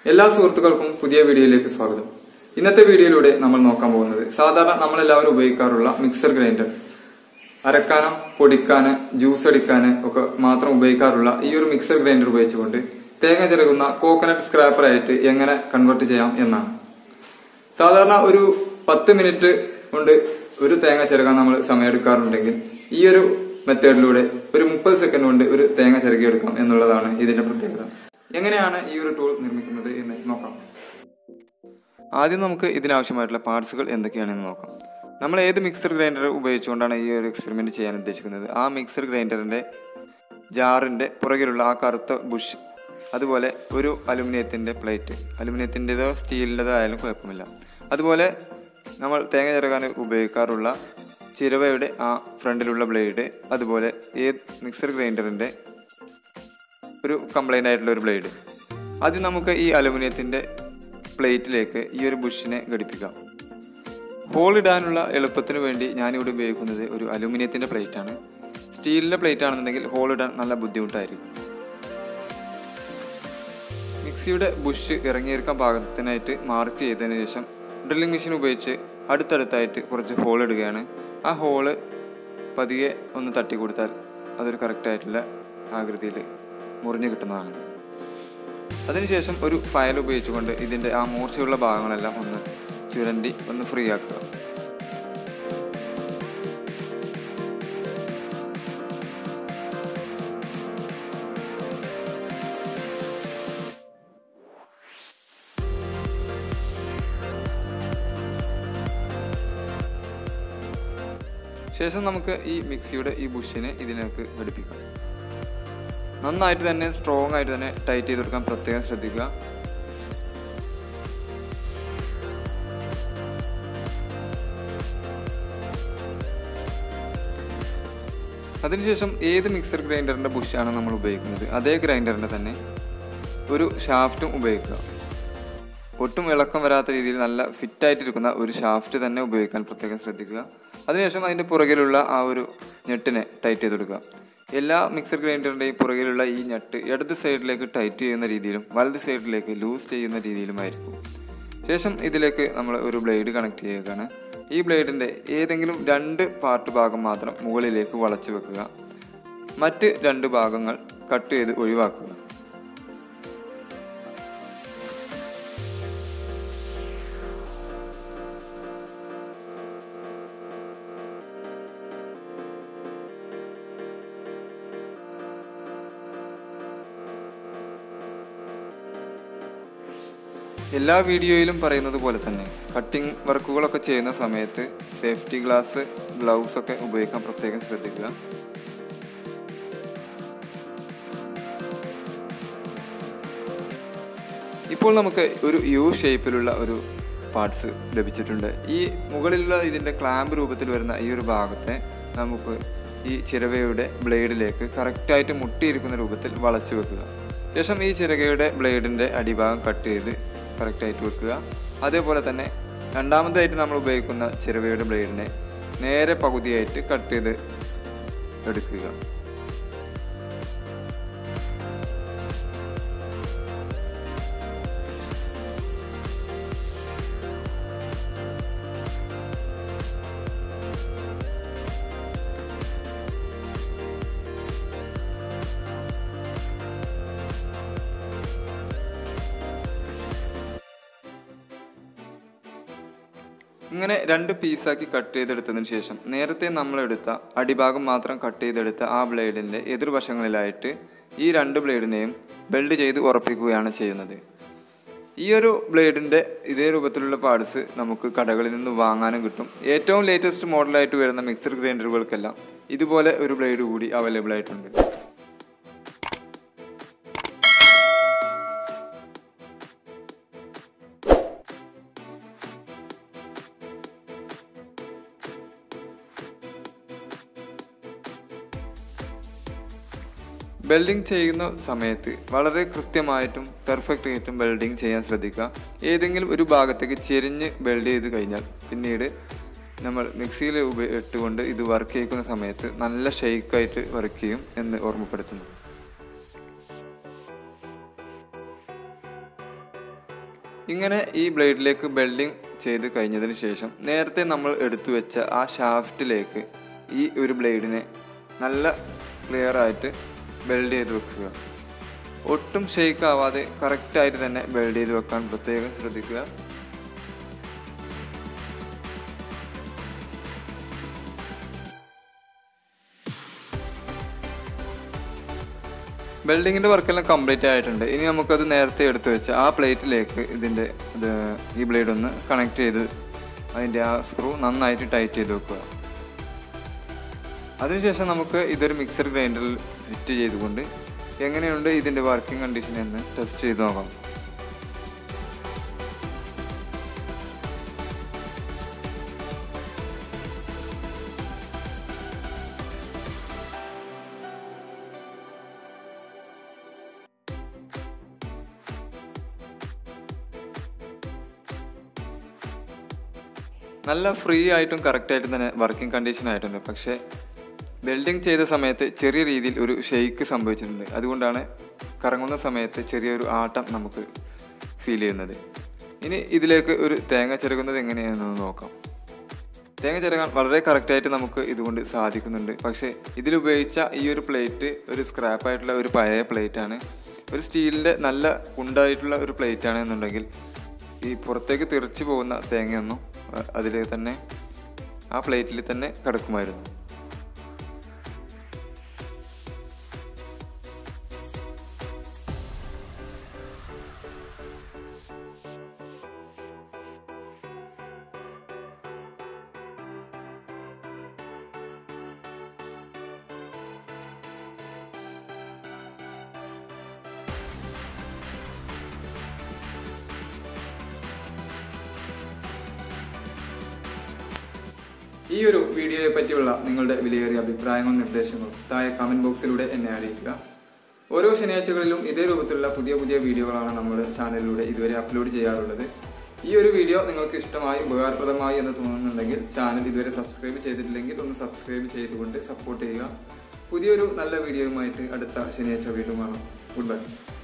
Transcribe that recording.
എല്ലാ സുഹൃത്തുക്കൾക്കും പുതിയ വീഡിയോയിലേക്ക് സ്വാഗതം ഇന്നത്തെ വീഡിയോയിലൂടെ നമ്മൾ നോക്കാൻ പോകുന്നത് സാധാരണ നമ്മളെല്ലാവരും ഉപയോഗിക്കാറുള്ള മിക്സർ ഗ്രൈൻഡർ അരക്കാനോ പൊടിക്കാന് ജ്യൂസ് അടിക്കാന് ഒക്കെ മാത്രം ഉപയോഗിക്കാറുള്ള ഈ ഒരു മിക്സർ ഗ്രൈൻഡർ ഉപയോഗിച്ചുകൊണ്ട് തേങ്ങ ചിരകുന്ന കോക്കനട്ട് സ്ക്രാപ്പർ ആയിട്ട് എങ്ങനെ കൺവേർട്ട് ചെയ്യാം എന്നാണ് സാധാരണ ഒരു പത്ത് മിനിറ്റ് കൊണ്ട് ഒരു തേങ്ങ ചിരകാൻ നമ്മൾ സമയമെടുക്കാറുണ്ടെങ്കിൽ ഈ ഒരു മെത്തേഡിലൂടെ ഒരു മുപ്പത് സെക്കൻഡ് കൊണ്ട് ഒരു തേങ്ങ ചിരകിയെടുക്കാം എന്നുള്ളതാണ് ഇതിന്റെ പ്രത്യേകത എങ്ങനെയാണ് ഈ ഒരു ടൂൾ നിർമ്മിക്കുന്നത് എന്ന് നോക്കാം ആദ്യം നമുക്ക് ഇതിനാവശ്യമായിട്ടുള്ള പാർട്സുകൾ എന്തൊക്കെയാണെന്ന് നോക്കാം നമ്മൾ ഏത് മിക്സർ ഗ്രൈൻഡർ ഉപയോഗിച്ചുകൊണ്ടാണ് ഈ ഒരു എക്സ്പെരിമെന്റ് ചെയ്യാൻ ഉദ്ദേശിക്കുന്നത് ആ മിക്സർ ഗ്രൈൻഡറിന്റെ ജാറിന്റെ പുറകിലുള്ള ആ കറുത്ത ബുഷ് അതുപോലെ ഒരു അലുമിനിയത്തിൻ്റെ പ്ലേറ്റ് അലുമിനിയത്തിൻ്റെതോ സ്റ്റീലിൻ്റെതോ ആയാലും കുഴപ്പമില്ല അതുപോലെ നമ്മൾ തേങ്ങ ചിരകാൻ ഉപയോഗിക്കാറുള്ള ചിരവയുടെ ആ ഫ്രണ്ടിലുള്ള ബ്ലേഡ് അതുപോലെ ഏത് മിക്സർ ഗ്രൈൻഡറിൻ്റെ ഒരു കംപ്ലൈൻ്റ് ആയിട്ടുള്ള ഒരു ബ്ലേഡ് ആദ്യം നമുക്ക് ഈ അലുമിനിയത്തിൻ്റെ പ്ലേറ്റിലേക്ക് ഈ ഒരു ബുഷിനെ ഘടിപ്പിക്കാം ഹോൾ ഇടാനുള്ള എളുപ്പത്തിന് വേണ്ടി ഞാനിവിടെ ഉപയോഗിക്കുന്നത് ഒരു അലുമിനിയത്തിൻ്റെ പ്ലേറ്റാണ് സ്റ്റീലിൻ്റെ പ്ലേറ്റ് ആണെന്നുണ്ടെങ്കിൽ ഹോൾ ഇടാൻ നല്ല ബുദ്ധിമുട്ടായിരിക്കും മിക്സിയുടെ ബുഷ് ഇറങ്ങിയെടുക്കാൻ പാകത്തിനായിട്ട് മാർക്ക് ചെയ്തതിന് ശേഷം ഡ്രില്ലിംഗ് മെഷീൻ ഉപയോഗിച്ച് അടുത്തടുത്തായിട്ട് കുറച്ച് ഹോൾ ഇടുകയാണ് ആ ഹോള് പതിയെ ഒന്ന് തട്ടി കൊടുത്താൽ അതൊരു കറക്റ്റായിട്ടുള്ള ആകൃതിയിൽ മുറിഞ്ഞു കിട്ടുന്നതാണ് അതിനുശേഷം ഒരു ഫയൽ ഉപയോഗിച്ചുകൊണ്ട് ഇതിൻ്റെ ആ മൂർച്ചയുള്ള ഭാഗങ്ങളെല്ലാം ഒന്ന് ചുരണ്ടി ഒന്ന് ഫ്രീ ആക്കുക ശേഷം നമുക്ക് ഈ മിക്സിയുടെ ഈ ബുഷിനെ ഇതിലേക്ക് ഘടിപ്പിക്കാം നന്നായിട്ട് തന്നെ സ്ട്രോങ് ആയിട്ട് തന്നെ ടൈറ്റ് ചെയ്ത് കൊടുക്കാൻ പ്രത്യേകം ശ്രദ്ധിക്കുക അതിനുശേഷം ഏത് മിക്സർ ഗ്രൈൻഡറിൻ്റെ ബുഷാണ് നമ്മൾ ഉപയോഗിക്കുന്നത് അതേ ഗ്രൈൻഡറിൻ്റെ തന്നെ ഒരു ഷാഫ്റ്റും ഉപയോഗിക്കുക ഒട്ടും ഇളക്കം വരാത്ത രീതിയിൽ നല്ല ഫിറ്റായിട്ടിരിക്കുന്ന ഒരു ഷാഫ്റ്റ് തന്നെ ഉപയോഗിക്കാൻ പ്രത്യേകം ശ്രദ്ധിക്കുക അതിനുശേഷം അതിൻ്റെ പുറകിലുള്ള ആ ഒരു ഞെട്ടിനെ ടൈറ്റ് ചെയ്ത് കൊടുക്കുക എല്ലാ മിക്സർ ഗ്രൈൻഡറിൻ്റെയും പുറകിലുള്ള ഈ ഞെട്ട് ഇടത് സൈഡിലേക്ക് ടൈറ്റ് ചെയ്യുന്ന രീതിയിലും വലത് സൈഡിലേക്ക് ലൂസ് ചെയ്യുന്ന രീതിയിലുമായിരിക്കും ശേഷം ഇതിലേക്ക് നമ്മൾ ഒരു ബ്ലേഡ് കണക്ട് ചെയ്യുകയാണ് ഈ ബ്ലേഡിൻ്റെ ഏതെങ്കിലും രണ്ട് പാർട്ട് ഭാഗം മാത്രം മുകളിലേക്ക് വളച്ചു വെക്കുക മറ്റ് രണ്ട് ഭാഗങ്ങൾ കട്ട് ചെയ്ത് ഒഴിവാക്കുക എല്ലാ വീഡിയോയിലും പറയുന്നത് പോലെ തന്നെ കട്ടിംഗ് വർക്കുകളൊക്കെ ചെയ്യുന്ന സമയത്ത് സേഫ്റ്റി ഗ്ലാസ് ഗ്ലൗസ് ഒക്കെ ഉപയോഗിക്കാൻ പ്രത്യേകം ശ്രദ്ധിക്കുക ഇപ്പോൾ നമുക്ക് ഒരു യു ഷേപ്പിലുള്ള ഒരു പാർട്സ് ലഭിച്ചിട്ടുണ്ട് ഈ മുകളിലുള്ള ഇതിൻ്റെ ക്ലാമ്പ് രൂപത്തിൽ വരുന്ന ഈ ഒരു ഭാഗത്തെ നമുക്ക് ഈ ചിരവയുടെ ബ്ലേഡിലേക്ക് കറക്റ്റായിട്ട് മുട്ടിയിരിക്കുന്ന രൂപത്തിൽ വളച്ചു വെക്കുക ശേഷം ഈ ചിരകയുടെ ബ്ലേഡിൻ്റെ അടിഭാഗം കട്ട് ചെയ്ത് കറക്റ്റായിട്ട് വെക്കുക അതേപോലെ തന്നെ രണ്ടാമതായിട്ട് നമ്മൾ ഉപയോഗിക്കുന്ന ചിരവയുടെ ബ്ലേഡിനെ നേരെ പകുതിയായിട്ട് കട്ട് ചെയ്ത് എടുക്കുക ഇങ്ങനെ രണ്ട് പീസാക്കി കട്ട് ചെയ്തെടുത്തതിന് ശേഷം നേരത്തെ നമ്മളെടുത്ത അടിഭാഗം മാത്രം കട്ട് ചെയ്തെടുത്ത ആ ബ്ലേഡിൻ്റെ എതിർവശങ്ങളിലായിട്ട് ഈ രണ്ട് ബ്ലേഡിനെയും ബെൽഡ് ചെയ്ത് ഉറപ്പിക്കുകയാണ് ചെയ്യുന്നത് ഈ ഒരു ബ്ലേഡിൻ്റെ ഇതേ രൂപത്തിലുള്ള പാർട്സ് നമുക്ക് കടകളിൽ നിന്ന് വാങ്ങാനും കിട്ടും ഏറ്റവും ലേറ്റസ്റ്റ് മോഡലായിട്ട് വരുന്ന മിക്സർ ഗ്രൈൻഡറുകൾക്കെല്ലാം ഇതുപോലെ ഒരു ബ്ലേഡ് കൂടി അവൈലബിൾ ആയിട്ടുണ്ട് വെൽഡിംഗ് ചെയ്യുന്ന സമയത്ത് വളരെ കൃത്യമായിട്ടും പെർഫെക്റ്റ് ആയിട്ടും വെൽഡിംഗ് ചെയ്യാൻ ശ്രദ്ധിക്കുക ഏതെങ്കിലും ഒരു ഭാഗത്തേക്ക് ചെരിഞ്ഞ് വെൽഡ് ചെയ്ത് കഴിഞ്ഞാൽ പിന്നീട് നമ്മൾ മിക്സിയിൽ ഉപ ഇട്ടുകൊണ്ട് ഇത് വർക്ക് ചെയ്യിക്കുന്ന സമയത്ത് നല്ല ഷെയ്ക്കായിട്ട് വർക്ക് ചെയ്യും എന്ന് ഓർമ്മപ്പെടുത്തുന്നു ഇങ്ങനെ ഈ ബ്ലേഡിലേക്ക് വെൽഡിങ് ചെയ്ത് കഴിഞ്ഞതിന് ശേഷം നേരത്തെ നമ്മൾ എടുത്തു വെച്ച ആ ഷാഫ്റ്റിലേക്ക് ഈ ഒരു ബ്ലേഡിനെ നല്ല ക്ലിയർ ആയിട്ട് വെൽഡ് ചെയ്ത് വെക്കുക ഒട്ടും ഷെയ്ക്ക് ആവാതെ കറക്റ്റായിട്ട് തന്നെ വെൽഡ് ചെയ്ത് വെക്കാൻ പ്രത്യേകം ശ്രദ്ധിക്കുക വെൽഡിങ്ങിൻ്റെ വർക്കെല്ലാം കംപ്ലീറ്റ് ആയിട്ടുണ്ട് ഇനി നമുക്കത് നേരത്തെ എടുത്തു വെച്ച് ആ പ്ലേറ്റിലേക്ക് ഇതിൻ്റെ ഇത് ഈ ബ്ലേഡ് ഒന്ന് കണക്ട് ചെയ്ത് അതിൻ്റെ ആ സ്ക്രൂ നന്നായിട്ട് ടൈറ്റ് ചെയ്ത് വെക്കുക അതിനുശേഷം നമുക്ക് ഇതൊരു മിക്സർ ഗ്രൈൻഡറിൽ ഫിറ്റ് ചെയ്തുകൊണ്ട് എങ്ങനെയുണ്ട് ഇതിൻ്റെ വർക്കിംഗ് കണ്ടീഷൻ എന്ന് ടെസ്റ്റ് ചെയ്ത് നോക്കാം നല്ല ഫ്രീ ആയിട്ടും കറക്റ്റായിട്ടും തന്നെ വർക്കിംഗ് കണ്ടീഷൻ ആയിട്ടുണ്ട് പക്ഷേ വെൽഡിങ് ചെയ്ത സമയത്ത് ചെറിയ രീതിയിൽ ഒരു ഷെയ്ക്ക് സംഭവിച്ചിട്ടുണ്ട് അതുകൊണ്ടാണ് കറങ്ങുന്ന സമയത്ത് ചെറിയൊരു ആട്ടം നമുക്ക് ഫീൽ ചെയ്യുന്നത് ഇനി ഇതിലേക്ക് ഒരു തേങ്ങ ചിരകുന്നത് എങ്ങനെയാണെന്ന് നോക്കാം തേങ്ങ ചിരകാൻ വളരെ കറക്റ്റായിട്ട് നമുക്ക് ഇതുകൊണ്ട് സാധിക്കുന്നുണ്ട് പക്ഷേ ഇതിലുപയോഗിച്ച ഈ ഒരു പ്ലേറ്റ് ഒരു സ്ക്രാപ്പ് ആയിട്ടുള്ള ഒരു പഴയ പ്ലേറ്റ് ആണ് ഒരു സ്റ്റീലിൻ്റെ നല്ല ഉണ്ടായിട്ടുള്ള ഒരു പ്ലേറ്റ് ആണ് എന്നുണ്ടെങ്കിൽ ഈ പുറത്തേക്ക് തെറിച്ച് പോകുന്ന തേങ്ങയൊന്നും അതിൽ തന്നെ ആ പ്ലേറ്റിൽ തന്നെ കിടക്കുമായിരുന്നു ഈ ഒരു വീഡിയോയെ പറ്റിയുള്ള നിങ്ങളുടെ വിലയേറിയ അഭിപ്രായങ്ങളും നിർദ്ദേശങ്ങളും താഴെ കമന്റ് ബോക്സിലൂടെ എന്നെ അറിയിക്കുക ഓരോ ശനിയാഴ്ചകളിലും ഇതേ രൂപത്തിലുള്ള പുതിയ പുതിയ വീഡിയോകളാണ് നമ്മുടെ ചാനലിലൂടെ ഇതുവരെ അപ്ലോഡ് ചെയ്യാറുള്ളത് ഈ ഒരു വീഡിയോ നിങ്ങൾക്ക് ഇഷ്ടമായി ഉപകാരപ്രദമായി എന്ന് തോന്നുന്നുണ്ടെങ്കിൽ ചാനൽ ഇതുവരെ സബ്സ്ക്രൈബ് ചെയ്തിട്ടില്ലെങ്കിൽ ഒന്ന് സബ്സ്ക്രൈബ് ചെയ്തുകൊണ്ട് സപ്പോർട്ട് ചെയ്യുക പുതിയൊരു നല്ല വീഡിയോയുമായിട്ട് അടുത്ത ശനിയാഴ്ച വീണ്ടും കാണാം ഗുഡ് ബൈ